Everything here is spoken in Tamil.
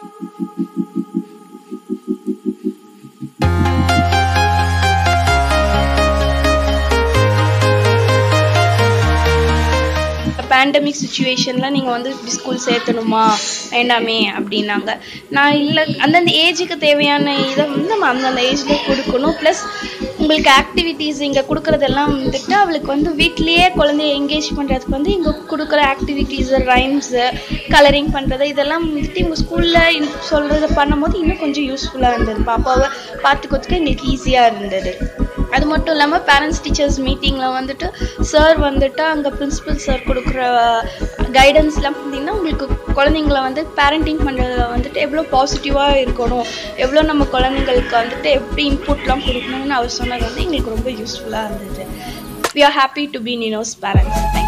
பேண்டமிக் சுச்சுவேஷனில் நீங்கள் வந்து இப்படி ஸ்கூல் சேர்த்தணுமா வேண்டாமே அப்படின்னாங்க நான் இல்லை அந்தந்த ஏஜுக்கு தேவையான இதை வந்து நம்ம அந்தந்த ஏஜில் கொடுக்கணும் ப்ளஸ் உங்களுக்கு ஆக்டிவிட்டீஸ் இங்கே கொடுக்குறதெல்லாம் வந்துட்டு அவளுக்கு வந்து வீட்லேயே குழந்தைய என்கேஜ் பண்ணுறதுக்கு வந்து இங்கே கொடுக்குற ஆக்டிவிட்டீஸு ரைம்ஸு கலரிங் பண்ணுறது இதெல்லாம் வந்துட்டு இவங்க ஸ்கூலில் சொல்கிறத பண்ணும்போது இன்னும் கொஞ்சம் யூஸ்ஃபுல்லாக இருந்தது பாப்பாவை பார்த்துக்கிறதுக்கு எங்களுக்கு ஈஸியாக இருந்தது அது மட்டும் இல்லாமல் பேரண்ட்ஸ் டீச்சர்ஸ் மீட்டிங்கில் வந்துட்டு சார் வந்துட்டு அங்கே பிரின்சிபல் சார் கொடுக்குற கைடன்ஸ்லாம் பார்த்தீங்கன்னா உங்களுக்கு குழந்தைங்கள வந்து பேரண்டிங் பண்ணுறதுல வந்துட்டு எவ்வளோ பாசிட்டிவாக இருக்கணும் எவ்வளோ நம்ம குழந்தைங்களுக்கு வந்துட்டு எப்படி இன்புட்லாம் கொடுக்கணும்னு அவர் சொன்னது வந்து எங்களுக்கு ரொம்ப யூஸ்ஃபுல்லாக இருந்தது we are happy to be Ninos parents